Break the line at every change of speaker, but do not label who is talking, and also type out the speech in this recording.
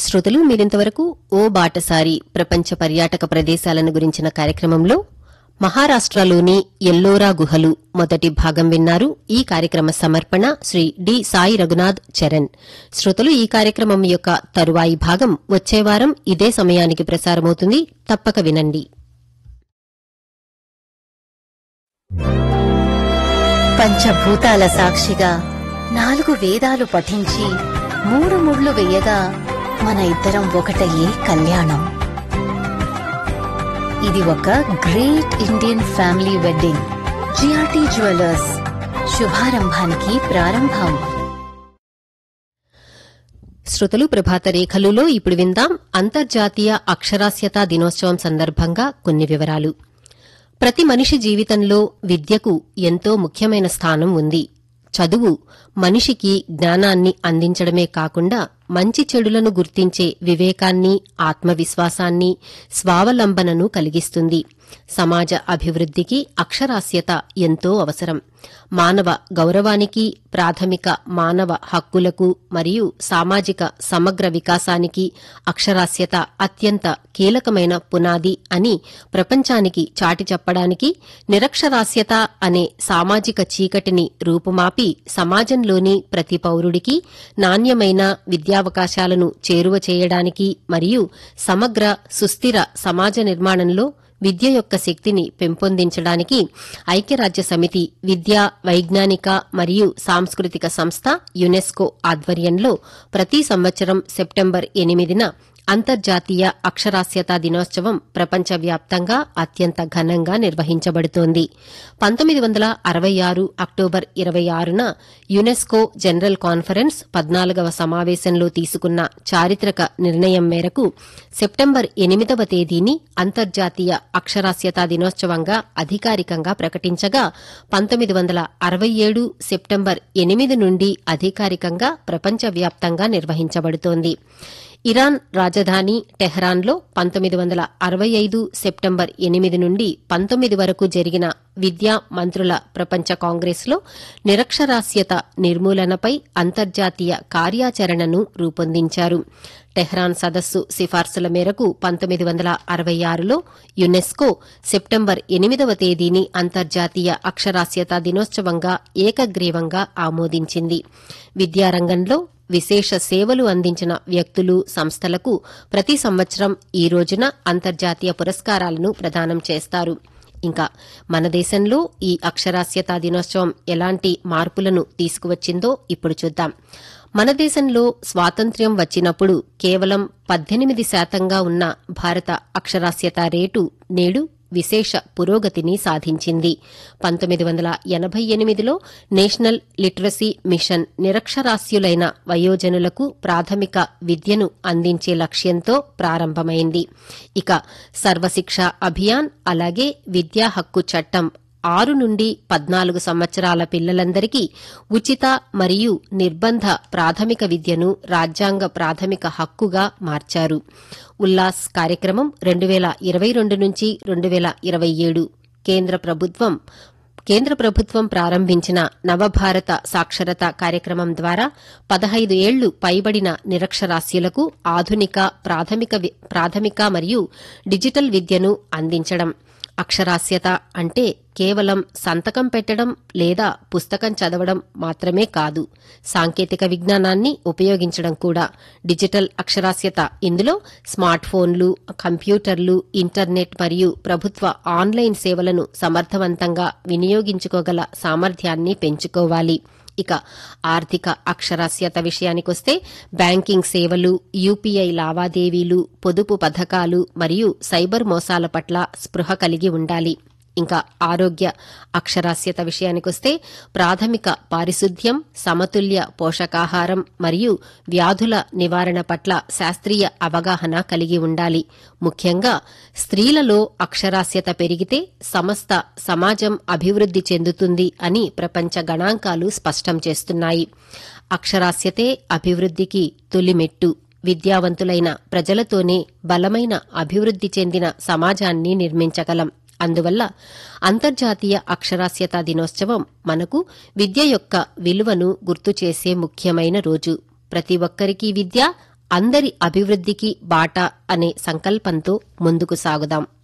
శ్రోతలు మీరింతవరకు ఓ బాటసారి ప్రపంచ పర్యాటక ప్రదేశాలను గురించిన కార్యక్రమంలో మహారాష్టలోని ఎల్లోరా గుహలు మొదటి భాగం విన్నారు ఈ కార్యక్రమ సమర్పణ శ్రీ డి సాయి రఘునాథ్ చరణ్ శ్రోతలు ఈ కార్యక్రమం యొక్క తరువాయి భాగం వచ్చే వారం ఇదే సమయానికి ప్రసారమవుతుంది తప్పక వినండి
పంచభూతాల సాక్షిగా నాలుగు వేదాలు పఠించి మూడు ముళ్ళు వేయగా మన ఇద్దరం ఒకటయ్యే కళ్యాణం ఇది ఒక great Indian family wedding GRT jewellers శుభారంభానికి ప్రారంభం
శ్రోతలు ప్రభాత రేఖలులో ఇప్పుడు విందాం అంతర్జాతీయ అక్షరాస్యత దినోత్సవం సందర్భంగా కొన్ని వివరాలు ప్రతి మనిషి జీవితంలో విద్యకు ఎంతో ముఖ్యమైన స్థానం ఉంది చదువు మనిషికి జ్ఞానాన్ని అందించడమే కాకుండా మంచి చెడులను గుర్తించే వివేకాన్ని ఆత్మవిశ్వాసాన్ని స్వావలంబనను కలిగిస్తుంది సమాజ అభివృద్ధికి అక్షరాస్యత ఎంతో అవసరం మానవ గౌరవానికి ప్రాథమిక మానవ హక్కులకు మరియు సామాజిక సమగ్ర వికాసానికి అక్షరాస్యత అత్యంత కీలకమైన పునాది అని ప్రపంచానికి చాటి చెప్పడానికి నిరక్షరాస్యత అనే సామాజిక చీకటిని రూపుమాపి సమాజంలోని ప్రతి పౌరుడికి నాణ్యమైన విద్యావకాశాలను చేరువ చేయడానికి మరియు సమగ్ర సుస్థిర సమాజ నిర్మాణంలో విద్య యొక్క శక్తిని పెంపొందించడానికి ఐక్యరాజ్య సమితి విద్యా వైజ్ఞానిక మరియు సాంస్కృతిక సంస్థ యునెస్కో ఆధ్వర్యంలో ప్రతి సంవత్సరం సెప్టెంబర్ ఎనిమిదిన అంతర్జాతీయ అక్షరాస్యతా దినోత్సవం ప్రపంచవ్యాప్తంగా అత్యంత ఘనంగా నిర్వహించబడుతోంది పంతొమ్మిది వందల అరవై ఆరు అక్టోబర్ ఇరవై ఆరున యునెస్కో జనరల్ కాన్ఫరెన్స్ పద్నాలుగవ సమావేశంలో తీసుకున్న చారిత్రక నిర్ణయం మేరకు సెప్టెంబర్ ఎనిమిదవ తేదీని అంతర్జాతీయ అక్షరాస్యతా దినోత్సవంగా అధికారికంగా ప్రకటించగా పంతొమ్మిది వందల అరవై ఏడు సెప్టెంబర్ ఎనిమిది నుండి అధికారికంగా ప్రపంచవ్యాప్తంగా నిర్వహించబడుతోంది ఇరాన్ రాజధాని టెహ్రాన్లో పంతొమ్మిది వందల అరవై ఐదు సెప్టెంబర్ ఎనిమిది నుండి పంతొమ్మిది వరకు జరిగిన విద్యా మంత్రుల ప్రపంచ కాంగ్రెస్లో నిరక్షరాస్యత నిర్మూలనపై అంతర్జాతీయ కార్యాచరణను రూపొందించారు టెహ్రాన్ సదస్సు సిఫార్సుల మేరకు పంతొమ్మిది వందల అరవై ఆరులో యునెస్కో సెప్టెంబర్ ఎనిమిదవ తేదీని అంతర్జాతీయ అక్షరాస్యత దినోత్సవంగా ఏకగ్రీవంగా ఆమోదించింది విద్యారంగంలో విశేష సేవలు అందించిన వ్యక్తులు సంస్థలకు ప్రతి సంవత్సరం ఈ రోజున అంతర్జాతీయ పురస్కారాలను ప్రదానం చేస్తారు ఇంకా మన దేశంలో ఈ అక్షరాస్యతా దినోత్సవం ఎలాంటి మార్పులను తీసుకువచ్చిందో ఇప్పుడు చూద్దాం మన దేశంలో స్వాతంత్ర్యం వచ్చినప్పుడు కేవలం పద్దెనిమిది శాతంగా ఉన్న భారత అక్షరాస్యత రేటు నేడు విశేష పురోగతిని సాధించింది పంతొమ్మిది వందల ఎనభై ఎనిమిదిలో నేషనల్ లిటరసీ మిషన్ నిరక్షరాస్యులైన వయోజనులకు ప్రాథమిక విద్యను అందించే లక్ష్యంతో ప్రారంభమైంది ఇక సర్వశిక్ష అభియాన్ అలాగే విద్యా హక్కు చట్టం ఆరు నుండి పద్నాలుగు సంవత్సరాల పిల్లలందరికీ ఉచిత మరియు నిర్బంధ ప్రాథమిక విద్యను రాజ్యాంగ ప్రాథమిక హక్కుగా మార్చారు ఉల్లాస్ కార్యక్రమం రెండు వేల ఇరవై రెండు నుంచి రెండు వేల ఇరవై ఏడు కేంద్ర ప్రభుత్వం కేంద్ర ప్రభుత్వం ప్రారంభించిన నవభారత సాక్షరత కార్యక్రమం ద్వారా పదహైదు ఏళ్లు పైబడిన నిరక్షరాస్యులకు ఆధునిక ప్రాథమిక వి- ప్రాథమిక మరియు డిజిటల్ విద్యను అందించడం అక్షరాస్యత అంటే కేవలం సంతకం పెట్టడం లేదా పుస్తకం చదవడం మాత్రమే కాదు సాంకేతిక విజ్ఞానాన్ని ఉపయోగించడం కూడా డిజిటల్ అక్షరాస్యత ఇందులో స్మార్ట్ ఫోన్లు కంప్యూటర్లు ఇంటర్నెట్ మరియు ప్రభుత్వ ఆన్లైన్ సేవలను సమర్థవంతంగా వినియోగించుకోగల సామర్థ్యాన్ని పెంచుకోవాలి ఇక ఆర్థిక అక్షరాస్యత విషయానికొస్తే బ్యాంకింగ్ సేవలు యూపీఐ లావాదేవీలు పొదుపు పథకాలు మరియు సైబర్ మోసాల పట్ల స్పృహ కలిగి ఉండాలి ఇంకా ఆరోగ్య అక్షరాస్యత విషయానికొస్తే ప్రాథమిక పారిశుద్ధ్యం సమతుల్య పోషకాహారం మరియు వ్యాధుల నివారణ పట్ల శాస్త్రీయ అవగాహన కలిగి ఉండాలి ముఖ్యంగా స్త్రీలలో అక్షరాస్యత పెరిగితే సమస్త సమాజం అభివృద్ధి చెందుతుంది అని ప్రపంచ గణాంకాలు స్పష్టం చేస్తున్నాయి అక్షరాస్యతే అభివృద్ధికి తొలిమెట్టు విద్యావంతులైన ప్రజలతోనే బలమైన అభివృద్ధి చెందిన సమాజాన్ని నిర్మించగలం అందువల్ల అంతర్జాతీయ అక్షరాస్యతా దినోత్సవం మనకు విద్య యొక్క విలువను గుర్తు చేసే ముఖ్యమైన రోజు ప్రతి ఒక్కరికి విద్య అందరి అభివృద్ధికి బాట అనే సంకల్పంతో ముందుకు సాగుదాం